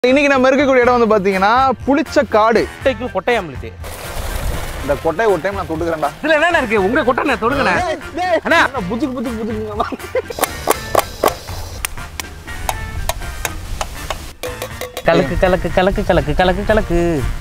இன்னைக்கு நம்ம இருக்கக்கூடிய இடம் வந்து பாத்தீங்கன்னா புளிச்ச காடு கொட்டைக்கு கொட்டை ஆம்லெட் இந்த கொட்டை ஒரு டைம் நான் தொட்டுக்கிறேன்டா இதுல என்னண்ணா இருக்கு உங்க கொட்டை நான் தொடுங்கண்ணே அண்ணா புச்சுக்கு புச்சுக்கு புச்சுக்கு கலக்கு கலக்கு கலக்கு கலக்கு கலக்கு கலக்கு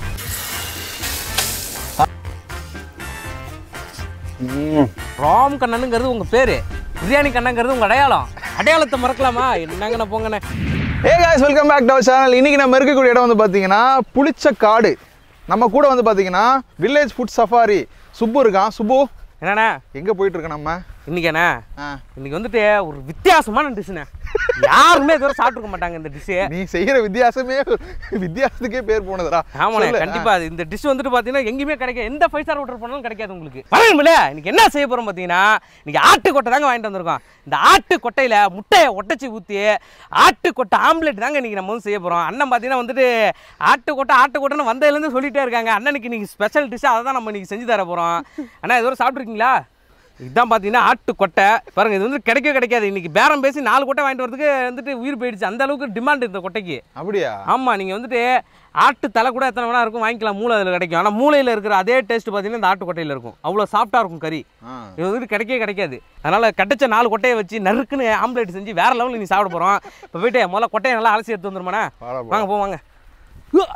ராம் கண்ணனுங்கிறது உங்க பேரு பிரியாணி கண்ணங்கிறது உங்க அடையாளம் அடையாளத்தை மறக்கலாமா என்னங்கண்ணா போங்கண்ணே ஏ guys welcome back to our channel இன்னைக்கு நம்ம இருக்கக்கூடிய இடம் வந்து பாத்தீங்கன்னா புளிச்ச காடு நம்ம கூட வந்து பாத்தீங்கன்னா வில்லேஜ் ஃபுட் சஃபாரி சுப்பு இருக்கான் சுப்பு என்னண்ணா எங்க போயிட்டு இருக்க நம்ம இன்னைக்கண்ணா ஆ, இன்னைக்கு வந்துட்டு ஒரு வித்தியாசமான டிஷ்ண்ணே யாருமே இதுவரை சாப்பிட்டுருக்க மாட்டாங்க இந்த டிஷ்ஷு நீ செய்யற வித்தியாசமே ஒரு வித்தியாசத்துக்கே பேர் போனதுடா ஆமாண்ணே சொல்லு. கண்டிப்பா அது இந்த டிஷ் வந்துட்டு பாத்தீங்கன்னா எங்கேயுமே கிடைக்காது எந்த ஃபைவ் ஸ்டார் ஹோட்டல் போனாலும் கிடைக்காது உங்களுக்கு வரணும்ல இன்னைக்கு என்ன செய்ய போறோம் பாத்தீங்கன்னா இன்னைக்கு ஆட்டு கொட்டை தாங்க வாங்கிட்டு வந்திருக்கோம் இந்த ஆட்டு கொட்டையில முட்டையை ஒட்டச்சி ஊத்தி ஆட்டு கொட்டை ஆம்லெட் தாங்க இன்னைக்கு நம்ம வந்து செய்ய போறோம் அண்ணன் பாத்தீங்கன்னா வந்துட்டு ஆட்டு கொட்டை ஆட்டு கொட்டைன்னு வந்ததுலேருந்து சொல்லிட்டே இருக்காங்க அண்ணனுக்கு இன்னைக்கு ஸ்பெஷல் டிஷ் அதை தான் நம்ம இன்னைக்கு செஞ்சு தர போறோம் அண்ணா இது வரை சாப்பிட்ருக்கீங்களா இதுதான் பார்த்தீங்கன்னா ஆட்டு கொட்டை பாருங்க இது வந்து கிடைக்கவே கிடைக்காது இன்னைக்கு பேரம் பேசி நாலு கொட்டை வாங்கிட்டு வரதுக்கு வந்துட்டு உயிர் போயிடுச்சு அந்த அளவுக்கு டிமாண்ட் இந்த கொட்டைக்கு அப்படியா ஆமாம் நீங்கள் வந்துட்டு ஆட்டு தலை கூட எத்தனை வேணா இருக்கும் வாங்கிக்கலாம் மூளை அதில் கிடைக்கும் ஆனால் மூளையில் இருக்கிற அதே டேஸ்ட் பார்த்தீங்கன்னா இந்த ஆட்டு கொட்டையில் இருக்கும் அவ்வளோ சாஃப்டாக இருக்கும் கறி ஆ. இது வந்துட்டு கிடைக்கவே கிடைக்காது அதனால் கட்டச்ச நாலு கொட்டையை வச்சு நறுக்குன்னு ஆம்லேட் செஞ்சு வேற லெவலில் நீ சாப்பிட போகிறோம் இப்போ போயிட்டு முதல்ல கொட்டையை நல்லா அலசி எடுத்து வந்துருமாண்ணே வாடா போ. வாங்க போ வாங்க உவா.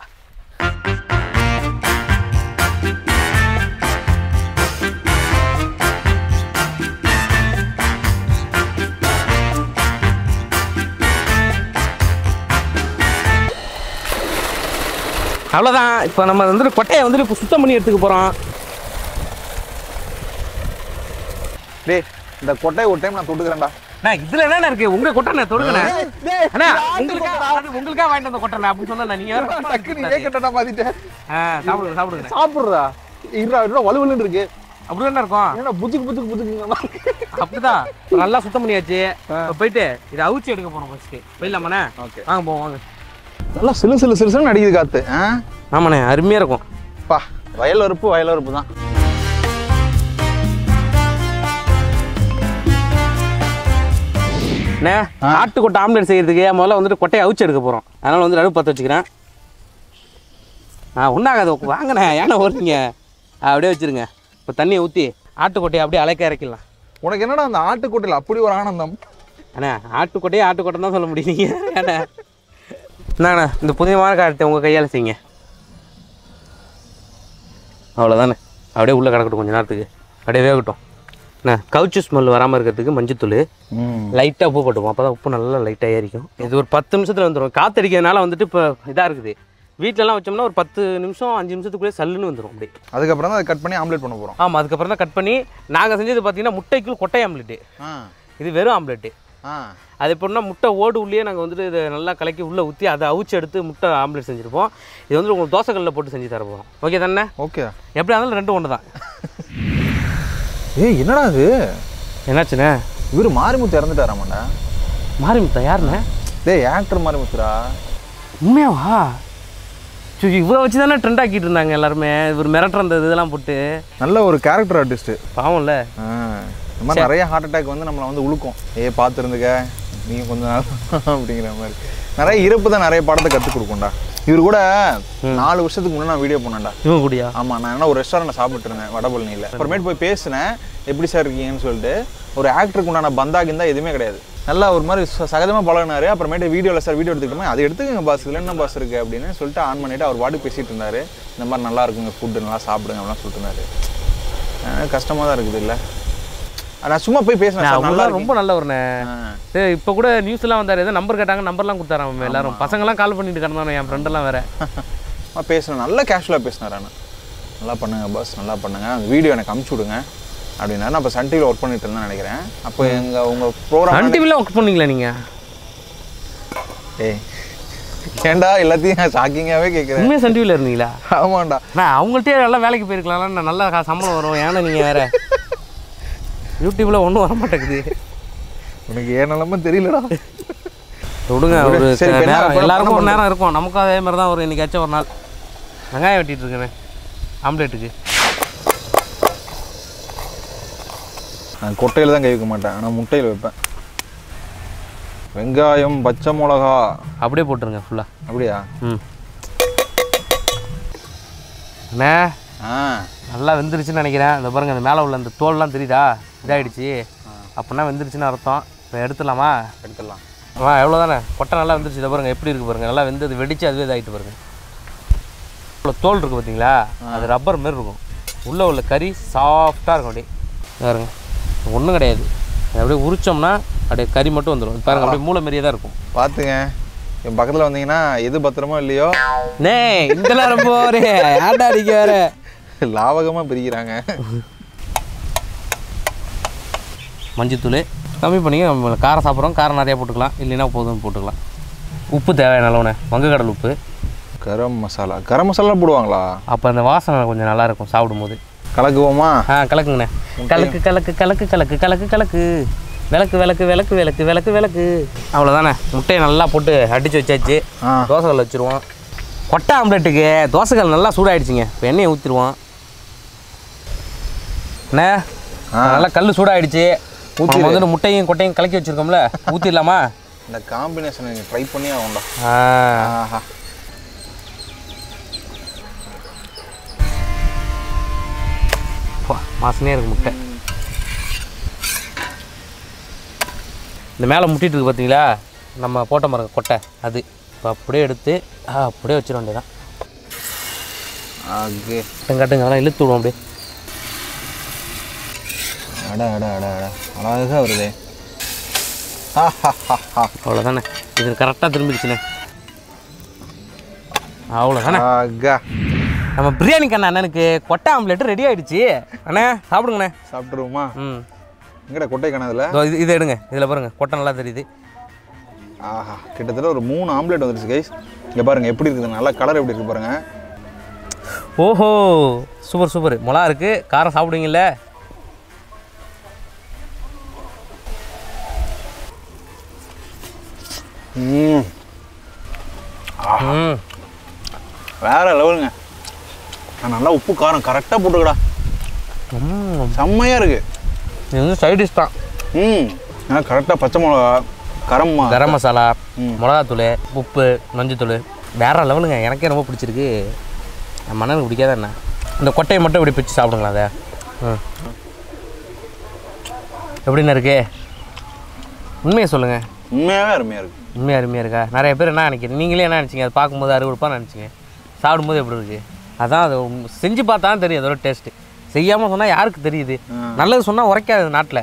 அவ்வளோதான் இப்போ நம்ம வந்துட்டு கொட்டையை வந்துட்டு இப்போ சுத்தம் பண்ணி எடுத்துக்க போகிறோம் டேய் இந்த கொட்டையை ஒரு டைம் நான் தொட்டுக்கிறேன்டா நான் இதுல என்ன இருக்கு உங்க கொட்டை நான் தொடுங்கண்ணே டேய், அண்ணா இது ஆட்டு உங்களுக்கா கொட்டைடா. அது உங்களுக்கா வாங்கிட்டு வந்த கொட்டை அப்படி சொன்னா நீங்க வேற தப்பா டக்கு நீ நினைச்சுக்கிட்டாரு. ஏன் கட்டடா மாத்திட்ட ஆ, சாப்பிடுங்க சாப்பிடுங்க சாப்பிடுறா இருடா இருடா வலுவலுன்னு இருக்கு அப்படி தானே இருக்கும் ஏன்னா புச்சுக்கு புச்சுக்கு புச்சுக்குங்க அப்படிதான் இப்ப நல்லா சுத்தம் பண்ணியாச்சு இப்ப போயிட்டு இதை அவிச்சு எடுக்க போறோம் ஃபர்ஸ்ட் போயிடலாமாண்ணே ஓகே வாங்க போவோம் வாங்க நல்லா சிலு சிலு சிலுசுன்னு அடிக்குது காத்து ஆ? ஆமாண்ணே அருமையா இருக்கும் பா வயல் வரப்பு வயல் வரப்பு தான் அண்ணே ஆட்டுக்கொட்டை ஆம்லெட் செய்யறதுக்கு முதல்ல வந்துட்டு கொட்டையை அவிச்சு எடுக்க போறோம் அதனால வந்து அடுப்பு பற்ற வச்சுக்கிறேன் ஆ ஒன்றாகாது வாங்கண்ணே ஏன்னா ஓடுறீங்க அப்படியே வச்சிருங்க இப்போ தண்ணியை ஊற்றி ஆட்டுக்கொட்டையை அப்படியே அலைக்க இறக்கிடலாம் உனக்கு என்னடா அந்த ஆட்டுக்கோட்டையில் அப்படி ஒரு ஆனந்தம் அண்ணா ஆட்டுக்கொட்டையே ஆட்டுக்கொட்டை தான் சொல்ல முடியுங்க அண்ணா இந்தாண்ணா இந்த புதியமான காரத்தை உங்கள் கையால் செய்யுங்க அவ்வளோதானே அப்படியே உள்ளே கிடக்கட்டும் கொஞ்ச நேரத்துக்கு அப்படியே வேகட்டும் அண்ணா கவுச்சு ஸ்மெல் வராமல் இருக்கிறதுக்கு மஞ்சத்தூள் லைட்டாக உப்பு போட்டுப்போம் அப்போ தான் உப்பு நல்லா லைட்டாக ஏறிக்கும் இது ஒரு பத்து நிமிஷத்தில் வந்துடும் காற்றடிக்கிறதுனால வந்துட்டு இப்போ இதாக இருக்குது வீட்டிலலாம் வச்சோம்னா ஒரு பத்து நிமிஷம் அஞ்சு நிமிஷத்துக்குள்ளே சல்லுன்னு வந்துடும் அப்படி அதுக்கப்புறம் தான் அதை கட் பண்ணி ஆம்லேட் பண்ண போகிறோம் ஆமாம் அதுக்கப்புறம் தான் கட் பண்ணி நாங்கள் செஞ்சது பார்த்தீங்கன்னா முட்டைக்குள் கொட்டை ஆம்லெட்டு ஆ இது வெறும் ஆம்லெட்டு ஆ அது எப்படின்னா முட்டை ஓடு உள்ளே நாங்கள் வந்துட்டு இதை நல்லா கலக்கி உள்ளே ஊற்றி அதை அவிச்சு எடுத்து முட்டை ஆம்லெட் செஞ்சுருப்போம் இது வந்து உங்களுக்கு தோசைக்கல்லில் போட்டு செஞ்சு தர போகிறோம் ஓகே தானே ஓகே எப்படியா இருந்தாலும் ரெண்டு ஒன்று தான் ஏய் என்னடா இது என்னாச்சுண்ணே இவர் மாரிமுத்து இறந்துட்டாராமாண்டா மாரிமுத்தா யாருண்ணே டேய் ஆக்டர் மாரிமுத்துரா உண்மையாவா சரி இவ்வளோ வச்சு தானே ட்ரெண்ட் ஆக்கிட்டு இருந்தாங்க எல்லாருமே இவர் மிரட்டுற அந்த இதெல்லாம் போட்டு நல்ல ஒரு கேரக்டர் ஆர்டிஸ்ட்டு பாவம்ல இந்த மாதிரி நிறைய ஹார்ட் அட்டாக் வந்து நம்மளை வந்து உழுக்கும் ஏ பார்த்துருந்துக்க நீங்கள் கொஞ்ச நாள் அப்படிங்கிற மாதிரி நிறைய இறப்பு தான் நிறைய படத்தை கற்றுக் கொடுக்கும்டா இவர் கூட நாலு வருஷத்துக்கு முன்னே நான் வீடியோ பண்ணேன்டா இவங்க கூடியா ஆமாம் நான் என்ன ஒரு ரெஸ்டாரண்ட்டில் சாப்பிட்டு இருந்தேன் வடபழனியில் அப்புறமேட்டு போய் பேசினேன் எப்படி சார் இருக்கீங்கன்னு சொல்லிட்டு ஒரு ஆக்டருக்கு உண்டான பந்தாகிந்தா எதுவுமே கிடையாது நல்லா ஒரு மாதிரி ச- சகஜமா பழகினாரு அப்புறமேட்டு வீடியோவில் சார் வீடியோ எடுத்துக்கிட்டோமே அது எடுத்துக்கங்க பாஸ் இதில் என்ன பாஸ் இருக்குது அப்படின்னு சொல்லிட்டு ஆன் பண்ணிட்டு அவர் பாட்டு பேசிட்டு இருந்தாரு இந்த மாதிரி நல்லா இருக்குங்க ஃபுட்டு நல்லா சாப்பிடுங்க அப்படிலாம் சொல்லிட்டு இருந்தாரு கஷ்டமாக தான் இருக்குது இல்லை நான் சும்மா போய் பேசினேன் சார் நல்லா அவங்களாம் ரொம்ப நல்லவர்ண்ணே ஆ. சரி இப்போ கூட நியூஸ்லாம் வந்தார் ஏதோ நம்பர் கேட்டாங்க நம்பர்லாம் கொடுத்தாரு அவன் எல்லாரும் பசங்களாம் கால் பண்ணிட்டு கிடந்தானே என் ஃப்ரெண்டெல்லாம் வேற நான் பேசினேன் நல்லா கேஷுவலாக பேசினார் ஆனால் நல்லா பண்ணுங்க பாஸ் நல்லா பண்ணுங்க அந்த வீடியோ எனக்கு அமுச்சு விடுங்க அப்படின்னா நான் இப்போ சன் டிவியில் ஒர்க் பண்ணிட்டு இருந்தேன் நினைக்கிறேன் அப்போ எங்கள் உங்கள் ப்ரோக்ராம் சன் டிவியில் ஒர்க் பண்ணீங்களா நீங்கள் ஏய் ஏன்டா எல்லாத்தையும் ஷாக்கிங்காகவே கேட்குறேன் உண்மையாக சன் டிவியில் இருந்தீங்களா ஆமாண்டா நான் அவங்கள்ட்டே நல்லா வேலைக்கு போயிருக்கலாம் நான் நல்லா கா- சம்பளம் வரும் ஏன்னா நீங்கள் வேற யூடியூப்ல ஒன்றும் வர மாட்டேங்குது உனக்கு ஏன் நிலமை தெரியலடா விடுங்க ஒரு சரி, இப்ப என்ன நேரம் பண்ண- எல்லாருக்கும் ஒரு பண்ண நேரம் இருக்கும் நமக்கும் அதே மாதிரி தான் ஒரு என்னைக்காச்சும் ஒரு நாள் வெங்காயம் வெட்டிட்டு இருக்கேன் ஆம்லேட்டுக்கு நான் கொட்டையில் தான் கை வைக்க மாட்டேன் ஆனால் முட்டையில் வைப்பேன் வெங்காயம் பச்சை மிளகா அப்படியே போட்டுருங்க ஃபுல்லாக அப்படியா ம் அண்ணே ஆ நல்லா வெந்துருச்சுன்னு நினைக்கிறேன் இந்த பாருங்க அந்த மேலே உள்ள அந்த தோல்லாம் தெரியுதா இதாகிடுச்சு அப்படின்னா வெந்துருச்சுன்னு அர்த்தம் இப்போ எடுத்துடலாமா எடுத்துடலாம் ஆ எவ்வளோ தானே கொட்டை நல்லா வெந்துருச்சு இதை பாருங்க எப்படி இருக்கு பாருங்க நல்லா வெந்தது வெடிச்சு அதுவே இதாகிட்டு பாருங்க இவ்வளோ தோல் இருக்குது பார்த்தீங்களா அது ரப்பர் மாரி இருக்கும் உள்ளே உள்ள கறி சாஃப்டாக இருக்கும் அப்படியே இங்க பாருங்க ஒன்றும் கிடையாது அது அப்படியே உரிச்சோம்னா அப்படியே கறி மட்டும் வந்துடும் பாருங்க அப்படியே மூளை மாரியே தான் இருக்கும் பார்த்துங்க என் பக்கத்தில் வந்தீங்கன்னா எது பத்திரமோ இல்லையோ நே இதெல்லாம் ரொம்ப ஒரு ஏன்டா அடிக்க வேற லாவகமாக பிரிக்கிறாங்க மஞ்சத்தூள் கம்மி பண்ணி நம்ம காரம் சாப்பிட்றோம் காரம் நிறையா போட்டுக்கலாம் இல்லைன்னா போதும் போட்டுக்கலாம் உப்பு தேவையான அளவுண்ணே வங்கக்கடல் உப்பு கரம் மசாலா கரம் மசாலா போடுவாங்களா அப்போ அந்த வாசனை கொஞ்சம் நல்லா இருக்கும் சாப்பிடும்போது கலக்குவோமா ஆ கலக்குங்கண்ணே கலக்கு கலக்கு கலக்கு கலக்கு கலக்கு கலக்கு விளக்கு விளக்கு விளக்கு விளக்கு விளக்கு விளக்கு அவ்வளோதானே முட்டையை நல்லா போட்டு அடித்து வச்சாச்சு ஆ தோசைக்கல் வச்சுருவோம் கொட்டை ஆம்லெட்டுக்கு தோசைக்கல் நல்லா சூடாயிடுச்சுங்க இப்போ எண்ணெயை ஊற்றிடுவோம் அண்ணே நல்லா கல் சூடாயிடுச்சு நம்ம வந்துட்டு முட்டையும் கொட்டையும் கலக்கி வச்சுருக்கோம்ல ஊற்றிடலாமா இந்த காம்பினேஷன் நீங்கள் ட்ரை பண்ணி ஆகும்டா ஆ ஆஹா பா மாசனே இருக்கு முட்டை இந்த மேலே முட்டிட்டு இருக்கு பார்த்தீங்களா நம்ம போட்ட மரம் கொட்டை அது இப்போ அப்படியே எடுத்து ஆ, அப்படியே வச்சிட வேண்டியதான் ஆகே கட்டுங்க அதெல்லாம் இழுத்து விடுவோம் அப்படியே அட அட அட அட அழகாக வருதே ஆஹா அவ்வளோதானே இது கரெக்டாக திரும்பிடுச்சுண்ணே அவ்வளோதானே ஆகா நம்ம பிரியாணி கண்ணா அண்ணனுக்கு கொட்டை ஆம்லெட் ரெடி ஆயிடுச்சு அண்ணே சாப்பிடுங்கண்ணே சாப்பிட்ருவோமா ம் எங்கடா கொட்டை கணதில் இதோ இது இதை எடுங்க இதில் பாருங்க கொட்டை நல்லா தெரியுது ஆஹா கிட்டத்தட்ட ஒரு மூணு ஆம்லெட் வந்துருச்சு கைஸ் இங்கே பாருங்க எப்படி இருக்குது நல்லா கலர் எப்படி இருக்கு பாருங்க ஓஹோ சூப்பர் சூப்பர் மிளகா இருக்குது காரம் சாப்பிடுவீங்கல்ல ம் ம் வேற லெவலுங்க நான் நல்லா உப்பு காரம் கரெக்டாக போட்டுக்கடா ம் செம்மையாக இருக்கு இது வந்து சைட் டிஷ் தான் ம் நல்லா கரெக்டாக பச்சை மிளகா கரம் மா- கரம் மசாலா ம். மிளகாத்தூள் உப்பு மஞ்சத்தூள் வேற லெவலுங்க எனக்கே ரொம்ப பிடிச்சிருக்கு என் மனதுக்கு பிடிக்காத என்ன இந்த கொட்டையை மட்டும் இப்படி பிச்சு சாப்பிடுங்களா அதை ம் எப்படிண்ணே இருக்கு உண்மையை சொல்லுங்கள் உண்மையாகவே அருமையாக இருக்கு உண்மையாக அருமையாக இருக்கா நிறைய பேர் என்ன நினைக்கிறீங்க நீங்களே என்ன நினச்சிங்க அது பார்க்கும்போது அறுவடுப்பாக நினச்சிங்க சாப்பிடும்போது எப்படி இருக்கு அதான் அது உம் செஞ்சு பார்த்தா தான் தெரியும் அதோட டேஸ்ட்டு செய்யாமல் சொன்னால் யாருக்கு தெரியுது நல்லது சொன்னால் உரைக்காது நாட்டில்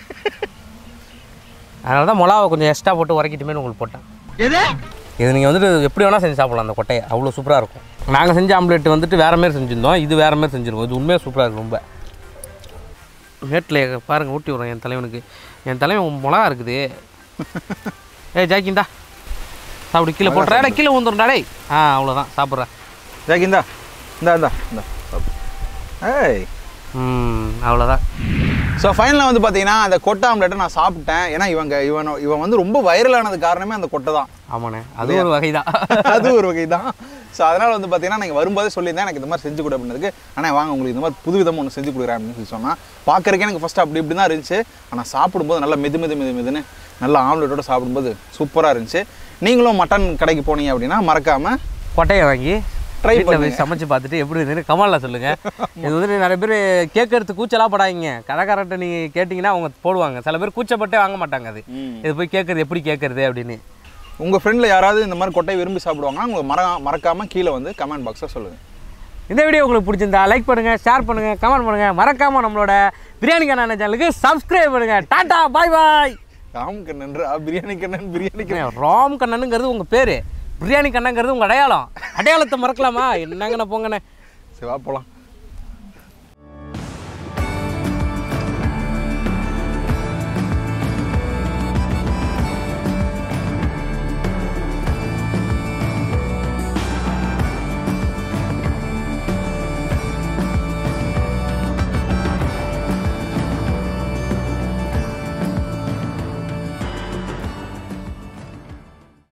அதனால தான் மிளகாவை கொஞ்சம் எக்ஸ்ட்ரா போட்டு உரைக்கிட்டுமே உங்களுக்கு போட்டேன் இது நீங்கள் வந்துட்டு எப்படி வேணால் செஞ்சு சாப்பிடலாம் அந்த கொட்டையை அவ்வளோ சூப்பராக இருக்கும் நாங்கள் செஞ்ச ஆம்லேட் வந்துட்டு வேறு மாரி செஞ்சுருந்தோம் இது வேறு மாரி செஞ்சுருக்கோம் இது உண்மையாக சூப்பராக இருக்கும் ரொம்ப மேட்டில் பாருங்கள் ஊட்டி விட்றேன் என் தலைவனுக்கு என் தலைவன் மிளகா இருக்குது ஏய் ஜாக்கிந்தா சாப்பிடு கீழே போட்டுறா கீழே வந்துடும்டா டேய் ஆ அவ்வளோதான் சாப்பிட்றேன் ஜாக்கி இந்தா இந்தா இந்தா இந்தா சாப்பிடு. ஏய் ம் அவ்வளோதான் ஸோ ஃபைனலாக வந்து பார்த்தீங்கன்னா அந்த கொட்டை ஆம்லெட்டை நான் சாப்பிட்டேன் ஏன்னா இவங்க இவன் இவன் வந்து ரொம்ப வைரலானது காரணமே அந்த கொட்டை தான் ஆமாண்ணே அது ஒரு வகை தான் அது ஒரு வகை தான் ஸோ அதனால் வந்து பார்த்தீங்கன்னா நீங்கள் வரும்போதே சொல்லியிருந்தேன் எனக்கு இந்த மாதிரி செஞ்சு கொடு அப்படின்றதுக்கு ஆனால் வாங்க உங்களுக்கு இந்த மாதிரி புது விதமாக ஒன்று செஞ்சு கொடுக்குறேன் அப்படின்னு சொல்லி சொன்னால் பார்க்குறக்கே எனக்கு ஃபஸ்ட்டு அப்படி இப்படி தான் இருந்துச்சு ஆனால் சாப்பிடும்போது நல்லா மெது மெது மெது மெதுன்னு நல்லா ஆம்லெட்டோட சாப்பிடும்போது சூப்பராக இருந்துச்சு நீங்களும் மட்டன் கடைக்கு போனீங்க அப்படின்னா மறக்காமல் கொட்டையை வாங்கி Try ட்ரை போய் சமைச்சு பார்த்துட்டு எப்படி இருந்துன்னு கமெண்ட்ல சொல்லுங்க இது வந்துட்டு நிறைய பேர் கேட்கறது கூச்சலாம் படாதீங்க கடைக்காரர்கிட்ட நீங்கள் கேட்டிங்கன்னா அவங்க போடுவாங்க சில பேர் கூச்சப்பட்டே வாங்க மாட்டாங்க அது இது போய் கேட்கறது எப்படி கேட்கறது அப்படின்னு உங்கள் ஃப்ரெண்டில் யாராவது இந்த மாதிரி கொட்டையை விரும்பி சாப்பிடுவாங்கன்னா உங்களுக்கு மற மறக்காமல் கீழே வந்து கமெண்ட் பாக்ஸில் சொல்லுங்கள் இந்த வீடியோ உங்களுக்கு பிடிச்சிருந்தா லைக் பண்ணுங்க ஷேர் பண்ணுங்க கமெண்ட் பண்ணுங்க மறக்காம நம்மளோட பிரியாணி கண்ணான சேனலுக்கு சப்ஸ்கிரைப் பண்ணுங்க டாடா பாய் பாய் ராம் கண்ணன் ரா பிரியாணி கண்ணன் பிரியாணி கண்ணன் ராம் கண்ணனுங்கிறது உங்க பேரு பிரியாணி கண்ணங்கிறது உங்க அடையாளம் அடையாளத்தை மறக்கலாமா என்னங்கண்ணே போங்கண்ணே சரி வா போகலாம்